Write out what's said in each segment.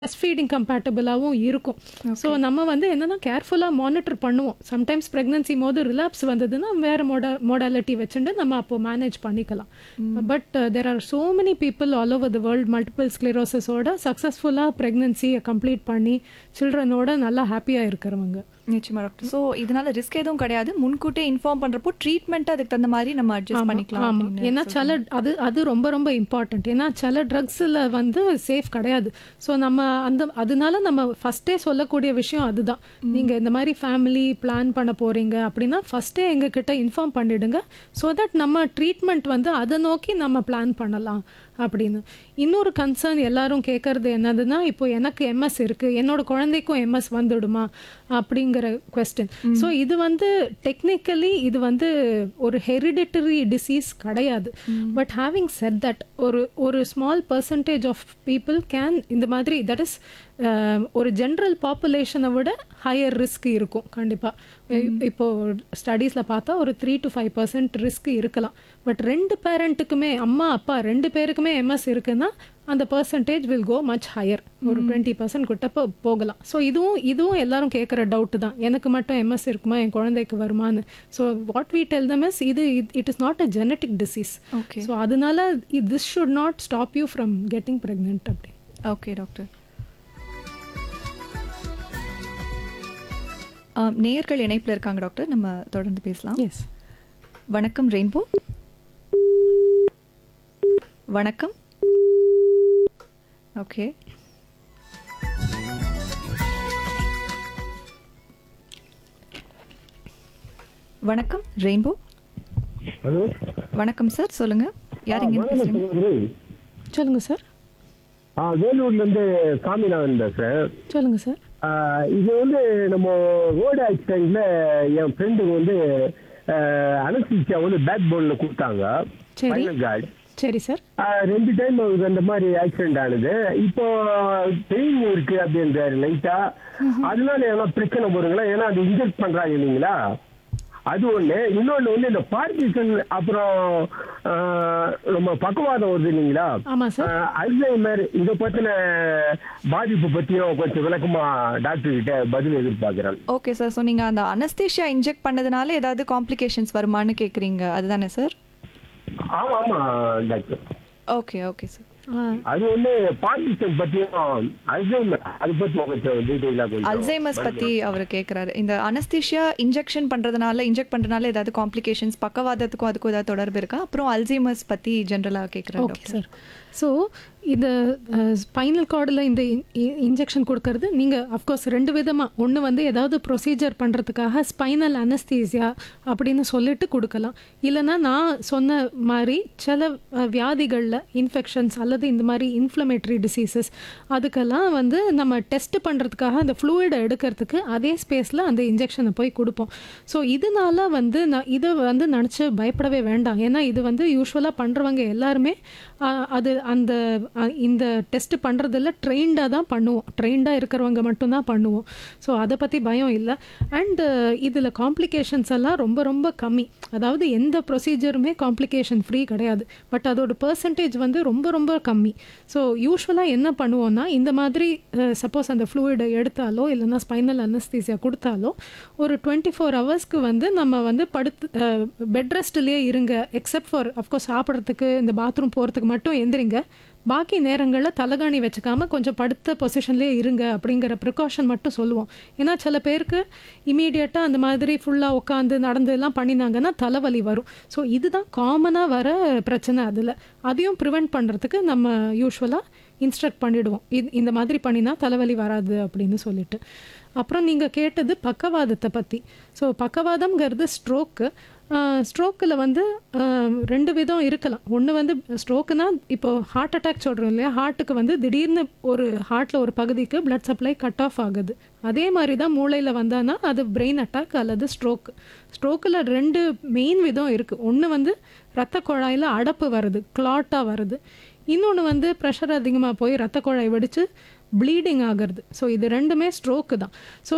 Breast feeding கம்பேட்டபிளாகவும் இருக்கும் so நம்ம வந்து என்னன்னா கேர்ஃபுல்லாக மானிட்டர் பண்ணுவோம் சம்டைம்ஸ் ப்ரெக்னன்சி போது ரிலாப்ஸ் வந்ததுன்னா வேறு மோட மோடாலிட்டி வச்சுட்டு நம்ம அப்போ மேனேஜ் பண்ணிக்கலாம் but there are so many people all over the world multiple ஸ்க்ளிரோசஸோட சக்ஸஸ்ஃபுல்லாக ப்ரெக்னன்சியை கம்ப்ளீட் பண்ணி சில்ட்ரனோட நல்லா ஹாப்பியாக இருக்கிறவங்க நிச்சயமா டாக்டர் ஸோ இதனால ரிஸ்க் எதுவும் கிடையாது முன்கூட்டியே இன்ஃபார்ம் பண்றப்போ ட்ரீட்மெண்ட் அதுக்கு தகுந்த மாதிரி நம்ம அட்ஜஸ்ட் பண்ணிக்கலாம் ஆமா அப்படின்னு ஏன்னா சில அது அது ரொம்ப ரொம்ப இம்பார்ட்டன்ட் ஏன்னா சில ட்ரக்ஸில் வந்து சேஃப் கிடையாது ஸோ நம்ம அந்த அதனால நம்ம ஃபஸ்ட்டே சொல்லக்கூடிய விஷயம் அதுதான் நீங்கள் இந்த மாதிரி ஃபேமிலி பிளான் பண்ண போறீங்க அப்படின்னா ஃபஸ்ட்டே எங்ககிட்ட இன்ஃபார்ம் பண்ணிடுங்க ஸோ தட் நம்ம ட்ரீட்மெண்ட் வந்து அதை நோக்கி நம்ம பிளான் பண்ணலாம் அப்படின்னு இன்னொரு கன்சர்ன் எல்லாரும் கேட்கறது என்னதுன்னா இப்போ எனக்கு எம்எஸ் இருக்கு என்னோட குழந்தைக்கும் எம்எஸ் வந்துடுமா அப்படிங்கிற கொஸ்டின் ஸோ இது வந்து டெக்னிக்கலி இது வந்து ஒரு ஹெரிடிட்டரி டிசீஸ் கிடையாது பட் ஹேவிங் செட் தட் ஒரு ஒரு small percentage of people can இந்த மாதிரி தட் இஸ் ஒரு ஜென்ரல் பாப்புலேஷனை விட ஹையர் ரிஸ்க் இருக்கும் கண்டிப்பாக இப்போ ஸ்டடீஸில் பார்த்தா ஒரு three to five percent risk இருக்கலாம் பட் ரெண்டு பேரண்ட்டுக்குமே அம்மா அப்பா ரெண்டு பேருக்குமே எம்எஸ் இருக்குன்னா அந்த percentage will go much higher ஒரு டுவெண்ட்டி பர்சன்ட் கிட்ட போ போகலாம் ஸோ இதுவும் இதுவும் எல்லாரும் கேட்குற டவுட் தான் எனக்கு மட்டும் எம்எஸ் இருக்குமா என் குழந்தைக்கு வருமான்னு so what we tell them is இது it is not a genetic disease okay so அதனால this should not stop you from getting pregnant அப்படி ஓகே டாக்டர் நேயர்கள் இணைப்பில் இருக்காங்க டாக்டர் நம்ம தொடர்ந்து பேசலாம் எஸ் வணக்கம் ரெயின்போ வணக்கம் ஓகே வணக்கம் ரெயின்போ ஹலோ வணக்கம் சார் சொல்லுங்க யார் இங்க வணக்கம் பேசுறீங்க சகோதரி. சொல்லுங்க சார் ஆ வேலூர்ல இருந்து சாமிநாதன் பேசுறேன் சொல்லுங்க சார் ஆ, இது வந்து நம்ம ரோடு ஆக்சிடென்ட்ல என் ஃப்ரெண்டுக்கு வந்து அனஸ்தீசியா வந்து பேக் போன்ல கொடுத்தாங்க சரி. ஃபைனல் கார்டு சரி சார் ரெண்டு டைம் அவருக்கு அந்த மாதிரி ஆக்சிடென்ட் ஆனது இப்போ பெயின் இருக்கு அப்படின்றாரு லைட்டா அதனால ஏன்னா பிரச்சனை வருங்களா ஏன்னா அது இன்ஜெக்ட் பண்றாங்க இல்லைங்களா அது ஒண்ணு இன்னொன்னு வந்து இந்த பார்க்கிசன் அப்புறம் ஆ, நம்ம பக்கவாதம் வருது இல்லைங்களா ஆமா சார் அல்சைமர் இதை பத்தின பாதிப்பு பத்தியும் கொஞ்சம் விளக்கமா டாக்டர் கிட்ட பதில் எதிர்பார்க்கிறேன் ஓகே சார் ஸோ நீங்கள் அந்த அனஸ்தேஷியா இன்ஜெக்ட் பண்ணதுனால ஏதாவது காம்ப்ளிகேஷன்ஸ் வருமான்னு கேட்குறீங்க அதுதானே சார் ஆமா ஆமா டாக்டர் ஓகே ஓகே சார் ஆ அது வந்து பார்க்கிசன் பத்தியும் அல்சைமர் அது பத்தி கொஞ்சம் டீட்டெயிலா கொஞ்சம் அல்சைமர்ஸ் பத்தி அவர் கேட்குறாரு இந்த அனஸ்தீஷியா இன்ஜெக்ஷன் பண்றதுனால இன்ஜெக்ட் பண்றதுனால ஏதாவது காம்ப்ளிகேஷன்ஸ் பக்கவாதத்துக்கும் அதுக்கும் ஏதாவது தொடர்பு இருக்கா அப்புறம் அல்சைமர்ஸ் பத்தி ஜென்ரலா கேட்குறாரு ஓகே சார் ஸோ இந்த ஸ்பைனல் கார்டில் இந்த இன்ஜெக்ஷன் கொடுக்கறது நீங்கள் அஃப்கோர்ஸ் ரெண்டு விதமாக ஒன்று வந்து ஏதாவது ப்ரொசீஜர் பண்ணுறதுக்காக ஸ்பைனல் அனஸ்தீசியா அப்படின்னு சொல்லிட்டு கொடுக்கலாம் இல்லைன்னா நான் சொன்ன மாதிரி சில வியாதிகளில் இன்ஃபெக்ஷன்ஸ் அல்லது இந்த மாதிரி இன்ஃப்ளமேட்டரி டிசீசஸ் அதுக்கெல்லாம் வந்து நம்ம டெஸ்ட் பண்ணுறதுக்காக அந்த ஃப்ளூயிடை எடுக்கிறதுக்கு அதே ஸ்பேஸில் அந்த இன்ஜெக்ஷனை போய் கொடுப்போம் ஸோ இதனால வந்து நான் இதை வந்து நினச்சி பயப்படவே வேண்டாம் ஏன்னா இது வந்து யூஸ்வலாக பண்ணுறவங்க எல்லாருமே ஆஹ், அது அந்த ஆஹ், இந்த டெஸ்ட் பண்ணுறதில் ட்ரெயின்டாக தான் பண்ணுவோம் ட்ரெயின்டாக இருக்கிறவங்க மட்டும்தான் பண்ணுவோம் ஸோ அதை பற்றி பயம் இல்லை அண்டு இதில் காம்ப்ளிகேஷன்ஸ் எல்லாம் ரொம்ப ரொம்ப கம்மி அதாவது எந்த ப்ரொசீஜருமே காம்ப்ளிகேஷன் ஃப்ரீ கிடையாது பட் அதோட பர்சன்டேஜ் வந்து ரொம்ப ரொம்ப கம்மி ஸோ யூஸ்வலாக என்ன பண்ணுவோம்னா இந்த மாதிரி சப்போஸ் அந்த ஃப்ளூயிடை எடுத்தாலோ இல்லைன்னா ஸ்பைனல் அனஸ்தீசியா கொடுத்தாலோ ஒரு டுவெண்ட்டி ஃபோர் ஹவர்ஸ்க்கு வந்து நம்ம வந்து படுத்து பெட் ரெஸ்ட்லேயே இருங்க எக்ஸப்ட் ஃபார் அஃப்கோர்ஸ் சாப்பிட்றதுக்கு இந்த பாத்ரூம் போகிறதுக்கு மட்டும் எந்திரிங்க பாக்கி நேரங்களில் தலகாணி வச்சுக்காம கொஞ்சம் படுத்த பொசிஷன்லேயே இருங்க அப்படிங்கிற ப்ரிகாஷன் மட்டும் சொல்லுவோம் ஏன்னா சில பேருக்கு இமீடியட்டாக அந்த மாதிரி ஃபுல்லாக உட்காந்து நடந்து எல்லாம் பண்ணினாங்கன்னா தலைவலி வரும் ஸோ இதுதான் காமனாக வர பிரச்சனை அதில் அதையும் ப்ரிவெண்ட் பண்ணுறதுக்கு நம்ம யூஸ்வலாக இன்ஸ்ட்ரக்ட் பண்ணிடுவோம் இது இந்த மாதிரி பண்ணினா தலைவலி வராது அப்படின்னு சொல்லிட்டு அப்புறம் நீங்கள் கேட்டது பக்கவாதத்தை பற்றி ஸோ பக்கவாதம்ங்கிறது ஸ்ட்ரோக்கு ஸ்ட்ரோக்கில் வந்து ஆஹ், ரெண்டு விதம் இருக்கலாம் ஒன்று வந்து ஸ்ட்ரோக்குனா இப்போ ஹார்ட் அட்டாக் சொல்கிறோம் இல்லையா ஹார்ட்டுக்கு வந்து திடீர்னு ஒரு ஹார்ட்டில் ஒரு பகுதிக்கு blood சப்ளை கட் ஆஃப் ஆகுது அதே மாதிரி தான் மூளையில் வந்தானா அது பிரெயின் அட்டாக் அல்லது ஸ்ட்ரோக் ஸ்ட்ரோக்கில் ரெண்டு மெயின் விதம் இருக்குது ஒன்று வந்து ரத்த குழாயில் அடப்பு வருது கிளாட்டாக வருது இன்னொன்று வந்து ப்ரெஷர் அதிகமாக போய் ரத்த குழாய் வெடித்து ப்ளீடிங் ஆகிறது ஸோ இது ரெண்டுமே ஸ்ட்ரோக்கு தான் ஸோ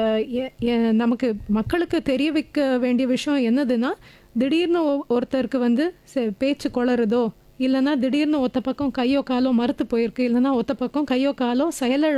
நமக்கு மக்களுக்கு தெரிய வைக்க வேண்டிய விஷயம் என்னதுன்னா திடீர்னு ஒ- ஒருத்தருக்கு வந்து செ- பேச்சு குளறுதோ இல்லைன்னா திடீர்னு ஒத்த பக்கம் கையோ காலோ மறுத்து போயிருக்கு இல்லைன்னா ஒத்த பக்கம் கையோ காலோ செயல